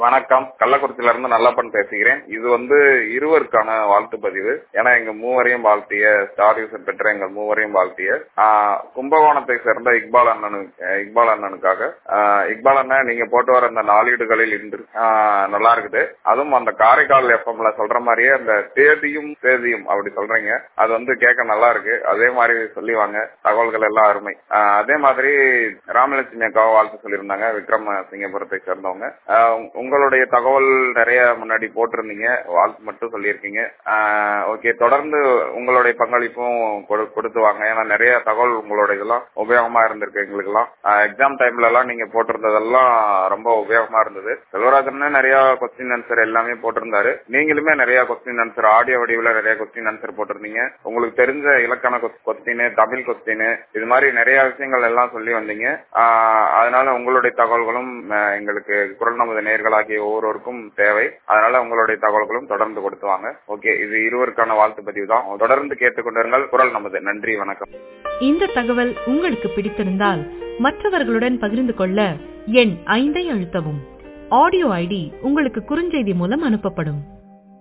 வணக்கம் கள்ளக்குறிச்சியில இருந்து நல்லப்பன் பேசுகிறேன் இது வந்து இருவருக்கான வாழ்த்து பதிவு ஏன்னா எங்க மூவரையும் வாழ்த்திய ஸ்டார் யூசர் பெற்ற எங்கள் மூவரையும் வாழ்த்திய ஆஹ், கும்பகோணத்தை சேர்ந்த இக்பால் அண்ணனுக்கு அஹ், இக்பால் அண்ணனுக்காக ஆஹ், இக்பால் அண்ணன் நீங்க போட்டு வர அந்த நாளீடுகளில் இன்று ஆஹ், நல்லா இருக்குது அதுவும் அந்த காரைக்கால் எஃப்எம்ல சொல்ற மாதிரியே அந்த தேதியும் தேதியும் அப்படி சொல்றீங்க அது வந்து கேட்க நல்லா இருக்கு அதே மாதிரி சொல்லிவாங்க தகவல்கள் எல்லாம் அருமை ஆஹ், அதே மாதிரி ராமலட்சுமி அக்காவை வாழ்த்து சொல்லியிருந்தாங்க விக்ரம சிங்கபுரத்தை சேர்ந்தவங்க ஆஹ், உங்க- உங்களுடைய தகவல் நிறைய முன்னாடி போட்டிருந்தீங்க வாழ்த்து மட்டும் சொல்லியிருக்கீங்க ஓகே தொடர்ந்து உங்களுடைய பங்களிப்பும் கொடு- கொடுத்து வாங்க ஏன்னா நிறைய தகவல் உங்களோட இதெல்லாம் உபயோகமா இருந்திருக்கு எங்களுக்கெல்லாம் எக்ஸாம் டைம்ல எல்லாம் நீங்க போட்டிருந்ததெல்லாம் ரொம்ப உபயோகமா இருந்தது செல்வராஜன் நிறைய கொஸ்டின் ஆன்சர் எல்லாமே போட்டிருந்தாரு நீங்களுமே நிறைய கொஸ்டின் ஆன்சர் ஆடியோ வடிவில் நிறைய கொஸ்டின் ஆன்சர் போட்டிருந்தீங்க உங்களுக்கு தெரிஞ்ச இலக்கண கொஸ்டின் தமிழ் கொஸ்டின் இது மாதிரி நிறைய விஷயங்கள் எல்லாம் சொல்லி வந்தீங்க ஆஹ் அதனால உங்களுடைய தகவல்களும் ஆஹ் எங்களுக்கு குரல் நமது நேர்களாகிய ஒவ்வொருவருக்கும் தேவை அதனால உங்களுடைய தகவல்களும் தொடர்ந்து கொடுத்து வாங்க ஓகே இது இருவருக்கான வாழ்த்து பதிவு தான் தொடர்ந்து கேட்டுக்கொண்டிருங்கள் குரல் நமது நன்றி வணக்கம் இந்த தகவல் உங்களுக்கு பிடித்திருந்தால் மற்றவர்களுடன் பகிர்ந்து கொள்ள எண் ஐந்தை அழுத்தவும் ஆடியோ ஐடி உங்களுக்கு குறுஞ்செய்தி மூலம் அனுப்பப்படும்